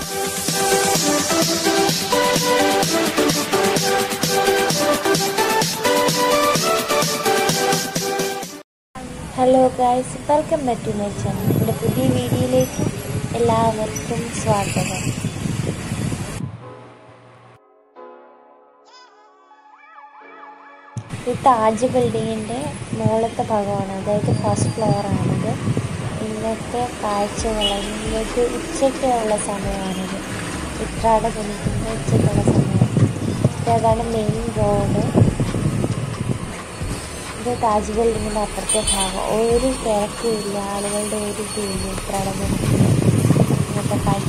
Hello guys welcome back to my channel എൻ്റെ പുതിയ വീഡിയോയിലേക്ക് എല്ലാവർക്കും സ്വാഗതം ഈ താജ് ബിൽഡിങ്ങിൻ്റെ മുകളത്തെ ഭാഗമാണ് അതായത് ഫസ്റ്റ് ഫ്ലോറാണിത് ഇന്നത്തെ കാഴ്ചകൾ ഇന്നത്തെ ഉച്ചയ്ക്കുള്ള സമയമാണിത് ഉത്രാട ദിനത്തിൻ്റെ ഉച്ചയ്ക്കുള്ള സമയം ഇതാണ് മെയിൻ റോഡ് ഇത് താജ് ബിൽഡിങ്ങിൻ്റെ അപ്പുറത്തെ ഭാഗം ഒരു തിരക്കും ഇല്ല ആളുകളുടെ ഒരു ഇതുമില്ല ഉത്രാടം ഇന്നത്തെ കാഴ്ച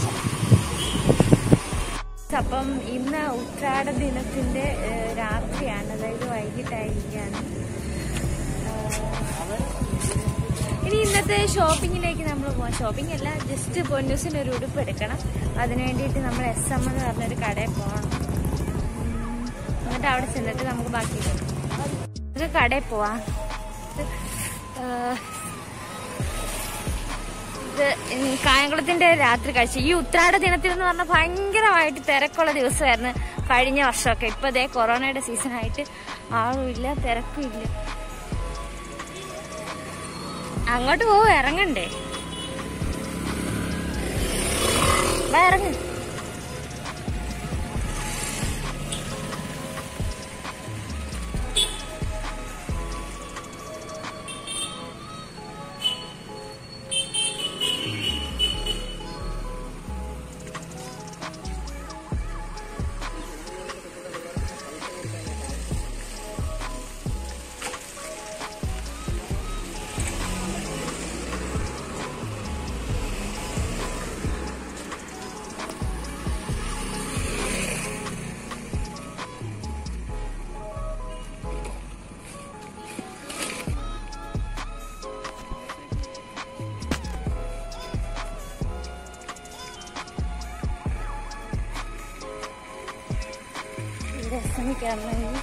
അപ്പം ഇന്ന് ഉത്രാട ദിനത്തിന്റെ ഏഹ്, രാത്രിയാണ് അതായത് വൈകിട്ടായിരിക്കാണ് ആഹ്, ഇനി ഇന്നത്തെ ഷോപ്പിങ്ങിലേക്ക് നമ്മൾ പോകാം ഷോപ്പിംഗ് അല്ല ജസ്റ്റ് പൊന്നൂസിന് ഒരു ഉടുപ്പ് എടുക്കണം അതിന് വേണ്ടിയിട്ട് നമ്മൾ എസ് എം എന്ന് പറഞ്ഞൊരു കടയിൽ പോകണം ഉം, എന്നിട്ട് അവിടെ ചെന്നിട്ട് നമുക്ക് ബാക്കി നമുക്ക് കടയിൽ പോവാം ആഹ്, ഇത് ഉം കായംകുളത്തിന്റെ രാത്രി കാഴ്ച ഈ ഉത്രാട ദിനത്തിൽ എന്ന് പറഞ്ഞാൽ ഭയങ്കരമായിട്ട് തിരക്കുള്ള ദിവസമായിരുന്നു കഴിഞ്ഞ വർഷമൊക്കെ ഇപ്പൊ ദേ കൊറോണയുടെ സീസണായിട്ട് ആളുമില്ല തിരക്കും ഇല്ല അങ്ങോട്ട് പോവും ഇറങ്ങണ്ടേ വാ, ഇറങ്ങ് ഇവിടെ എസ് കയറണമെങ്കിൽ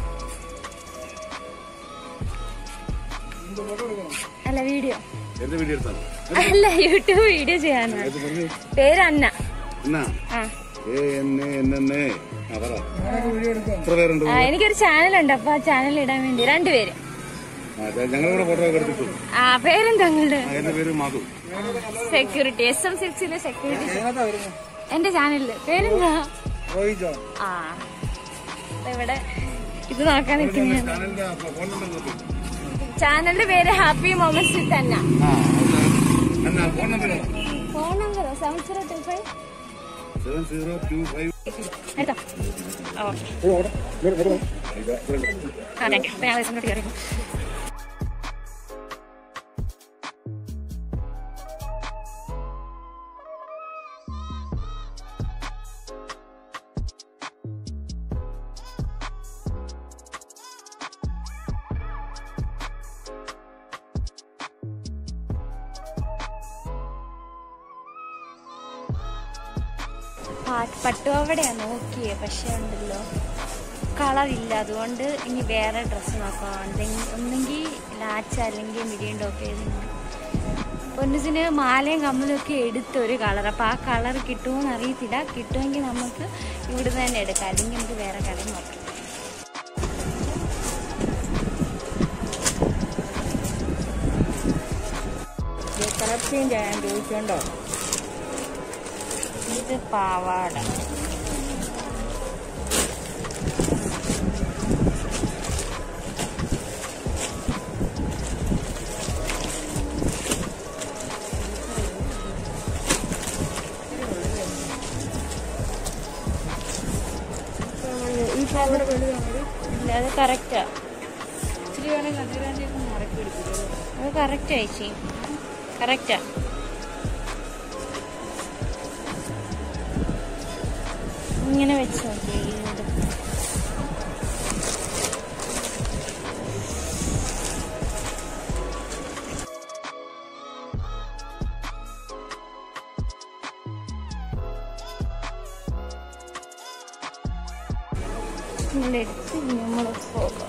അല്ല വീഡിയോ എന്റെ വീഡിയോ എടുത്താൽ അല്ല യൂട്യൂബ് വീഡിയോ ചെയ്യാനാണ് പേര് അന്ന എന്നാ ആ ഏ എന്നെ എന്നെ ആ പറ എത്ര പേരുണ്ട് ആ, എനിക്കൊരു ചാനലുണ്ട് അപ്പൊ ആ ചാനൽ ഇടാൻ വേണ്ടി രണ്ടുപേര് ആ, ദേ, ഞങ്ങളിവിടെ ഫോട്ടോ ഒക്കെ എടുത്തിട്ടു ആ പേരെന്താ നിങ്ങളുടെ ആ, എന്റെ പേര് മധു സെക്യൂരിറ്റി എസ് എം സിക്സിലെ സെക്യൂരിറ്റി എന്റെ ചാനലില് പേരെന്താ ആ ദേ ഇവിടെ ഇത് നോക്കാൻ നിൽക്കുന്ന ചാനലിന്റെ ഫോൺ നമ്പർ നോക്കി ചാനലിന്റെ പേര് ഹാപ്പി മൊമെന്റ്സ് വിത്ത് അന്ന ആ എന്നാ ഫോൺ നമ്പർ ഫോൺ നമ്പറോ seven zero two five seven zero two five എടുത്തോ ഓക്കെ ആ താങ്ക് യു ഞാൻ ദിവസം കയറി പട്ടുപാവടയാ നോക്കിയേ പക്ഷെ ഉണ്ടല്ലോ കളറില്ല അതുകൊണ്ട് ഇനി വേറെ ഡ്രസ്സ് നോക്കാം എന്തെങ്കിലും ഒന്നെങ്കിൽ ലാച്ച അല്ലെങ്കിൽ മിരിയണ്ടോ ഒക്കെ പൊന്നുസിന് മാലയും കമ്മലും ഒക്കെ എടുത്ത ഒരു കളർ അപ്പോൾ ആ കളർ കിട്ടുമോന്ന് അറിയത്തില്ല കിട്ടുമെങ്കിൽ നമുക്ക് ഇവിടുന്ന് തന്നെ എടുക്കാം അല്ലെങ്കിൽ നമുക്ക് വേറെ കടയിൽ നോക്കാം കളർ ചേഞ്ച് ആയാൻ ചോദിച്ചോണ്ടോ ഇത് പാവാട ഈ പാവട വലുതാണത് ഇല്ല അത് കറക്റ്റാ ഇച്ചിരി വേണമെങ്കിൽ അതിരാൻ്റെ മറക്കി എടുക്കില്ലല്ലോ അത് കറക്റ്റ് ചേച്ചി കറക്റ്റാ ഇങ്ങനെ വെച്ച് നോക്കി എടുത്ത് നമ്മൾ പോകാം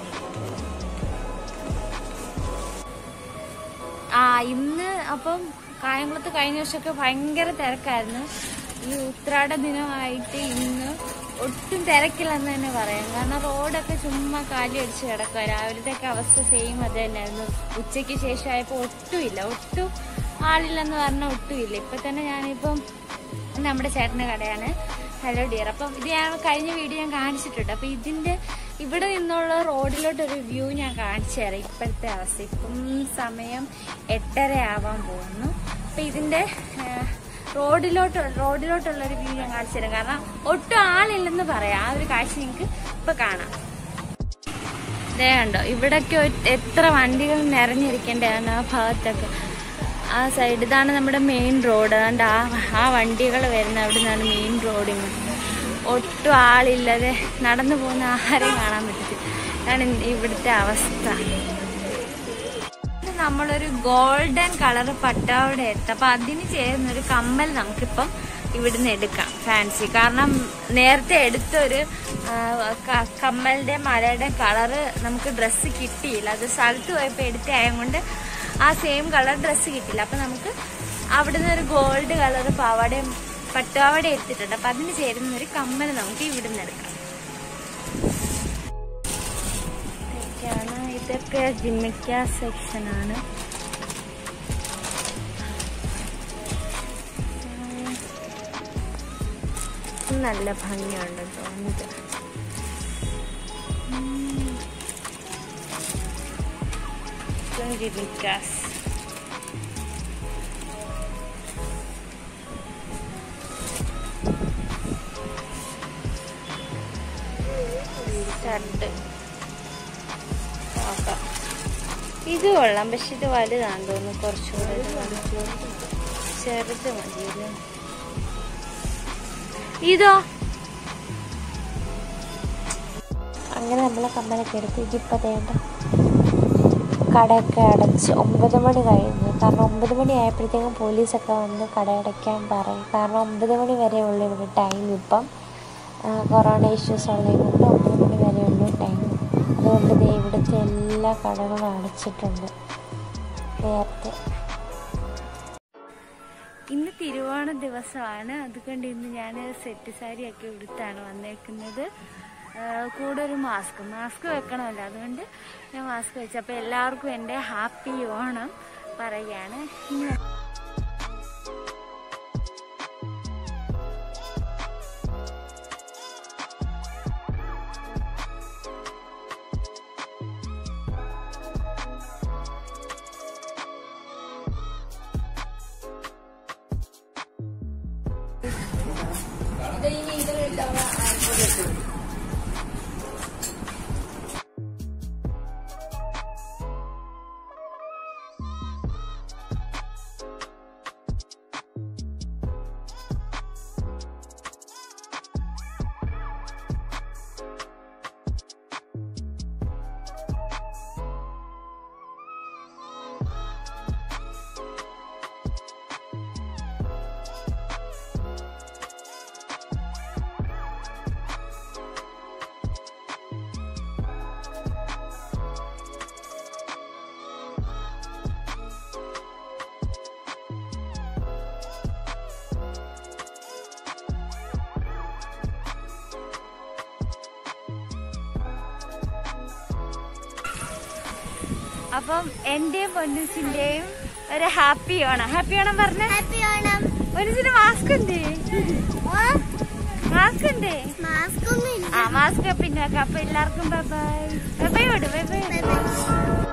ആ ഇന്ന് അപ്പം കായംകുളത്ത് കഴിഞ്ഞ വർഷമൊക്കെ ഭയങ്കര തിരക്കായിരുന്നു ഈ ഉത്രാട ദിനമായിട്ട് ഇന്ന് ഒട്ടും തിരക്കില്ലെന്ന് തന്നെ പറയാം കാരണം റോഡൊക്കെ ചുമ്മാ കാലി അടിച്ച് കിടക്കുക രാവിലത്തെ അവസ്ഥ സെയിം അത് തന്നെയായിരുന്നു ഉച്ചയ്ക്ക് ശേഷമായപ്പോൾ ഒട്ടുമില്ല ഒട്ടും ആളില്ലെന്ന് പറഞ്ഞാൽ ഒട്ടുമില്ല ഇപ്പൊ തന്നെ ഞാനിപ്പം നമ്മുടെ ചേട്ടൻ്റെ കടയാണ് ഹലോ ഡിയർ അപ്പം ഇത് ഞാൻ കഴിഞ്ഞ വീഡിയോ ഞാൻ കാണിച്ചിട്ടുണ്ട് അപ്പം ഇതിന്റെ ഇവിടെ നിന്നുള്ള റോഡിലോട്ടൊരു വ്യൂ ഞാൻ കാണിച്ചു തരാം ഇപ്പോഴത്തെ അവസ്ഥ ഇപ്പം സമയം എട്ടര ആവാൻ പോകുന്നു അപ്പം ഇതിന്റെ ആ, റോഡിലോട്ട് റോഡിലോട്ടുള്ള ഒരു വ്യൂ ഞാൻ കാണിച്ചു തരാം കാരണം ഒട്ടും ആളില്ലെന്ന് പറയാം ആ ഒരു കാഴ്ച നിങ്ങൾക്ക് ഇപ്പൊ കാണാം ദേ കണ്ടോ ഇവിടൊക്കെ ഒ- എത്ര വണ്ടികൾ നിറഞ്ഞിരിക്കേണ്ടതാണ് ആ ഭാഗത്തൊക്കെ ആ സൈഡ് ഇതാണ് നമ്മുടെ മെയിൻ റോഡ് അതുകൊണ്ട് ആ ആ വണ്ടികൾ വരുന്ന അവിടെ നിന്നാണ് മെയിൻ റോഡിങ് ഒട്ടും ആളില്ലാതെ നടന്നു പോകുന്ന ആരെയും കാണാൻ പറ്റത്തില്ല അതാണ് ഇവിടുത്തെ അവസ്ഥ ഇത് നമ്മളൊരു ഗോൾഡൻ കളർ പട്ടാവട എടുത്ത് അപ്പൊ അതിന് ചേർന്ന ഒരു കമ്മൽ നമുക്കിപ്പം ഇവിടുന്ന് എടുക്കാം ഫാൻസി കാരണം നേരത്തെ എടുത്തൊരു ആ, ക- കമ്മലിന്റെ മലയുടെ കളറ് നമുക്ക് ഡ്രസ്സ് കിട്ടിയില്ല അത് സ്ഥലത്ത് പോയപ്പോൾ എടുത്തായത് കൊണ്ട് ആ സെയിം കളർ ഡ്രസ്സ് കിട്ടില്ല അപ്പൊ നമുക്ക് അവിടുന്ന് ഒരു ഗോൾഡ് കളർ പാവാടയും പട്ടുപാവാട എടുത്തിട്ടുണ്ട് അപ്പൊ അതിന് ചേരുന്ന ഒരു കമ്മൽ നമുക്ക് ഇവിടുന്ന് എടുക്കാം ഇതൊക്കെയാണ് ഇതൊക്കെ ജിമ്മിക്ക സെക്ഷനാണ് നല്ല ഭംഗിയുണ്ട് തോന്നുന്നത് ജിമ്മിക്കാസ് ഷർട്ട് നോക്കാം ഇത് കൊള്ളാം പക്ഷെ ഇത് വലുതാന്ന് തോന്നുന്നു കുറച്ചുകൂടെ ഇത് വലുത്. ചെറുത് മതി ഇത് ഇതോ അങ്ങനെ നമ്മൾ കമ്മലൊക്കെ എടുത്ത് ഇതിപ്പോൾ വേണ്ട കടയൊക്കെ അടച്ച് ഒമ്പത് മണി കഴിഞ്ഞു കാരണം ഒമ്പത് മണി ആയപ്പോഴത്തേക്കും പോലീസൊക്കെ വന്ന് കട അടയ്ക്കാൻ പറയും കാരണം ഒമ്പത് മണി വരെ ഉള്ളൂ ഇവിടെ ടൈം ഇപ്പം ആ, കൊറോണ ഇഷ്യൂസ് ഉള്ളത് കൊണ്ട് ഒമ്പത് മണി വരെ ഉള്ളൂ ടൈം അതുകൊണ്ട് ദേ ഇവിടുത്തെ എല്ലാ കടകളും അടച്ചിട്ടുണ്ട് നേരത്തെ ഇന്ന് തിരുവോണ ദിവസമാണ് അതുകൊണ്ട് ഇന്ന് ഞാൻ സെറ്റ് സാരിയൊക്കെ ഉടുത്താണ് വന്നേക്കുന്നത് ആ, കൂടെ ഒരു മാസ്ക് മാസ്ക് വെക്കണമല്ലോ അതുകൊണ്ട് ഞാൻ മാസ്ക് വെച്ചു അപ്പോൾ എല്ലാവർക്കും എൻ്റെ ഹാപ്പി ഓണം പറയുകയാണ് ഇന്ന് അപ്പം എന്റെയും പൊന്നൂസിന്റെയും ഒരു ഹാപ്പി ഓണം ഹാപ്പി ഓണം പറഞ്ഞ ഹാപ്പി ഓണം പൊന്നൂസിന് മാസ്ക് ഉണ്ട് മാസ്ക് ഉണ്ട് ആ മാസ്ക് പിന്നെ വെക്കാം അപ്പൊ എല്ലാവർക്കും bye bye bye bye bye by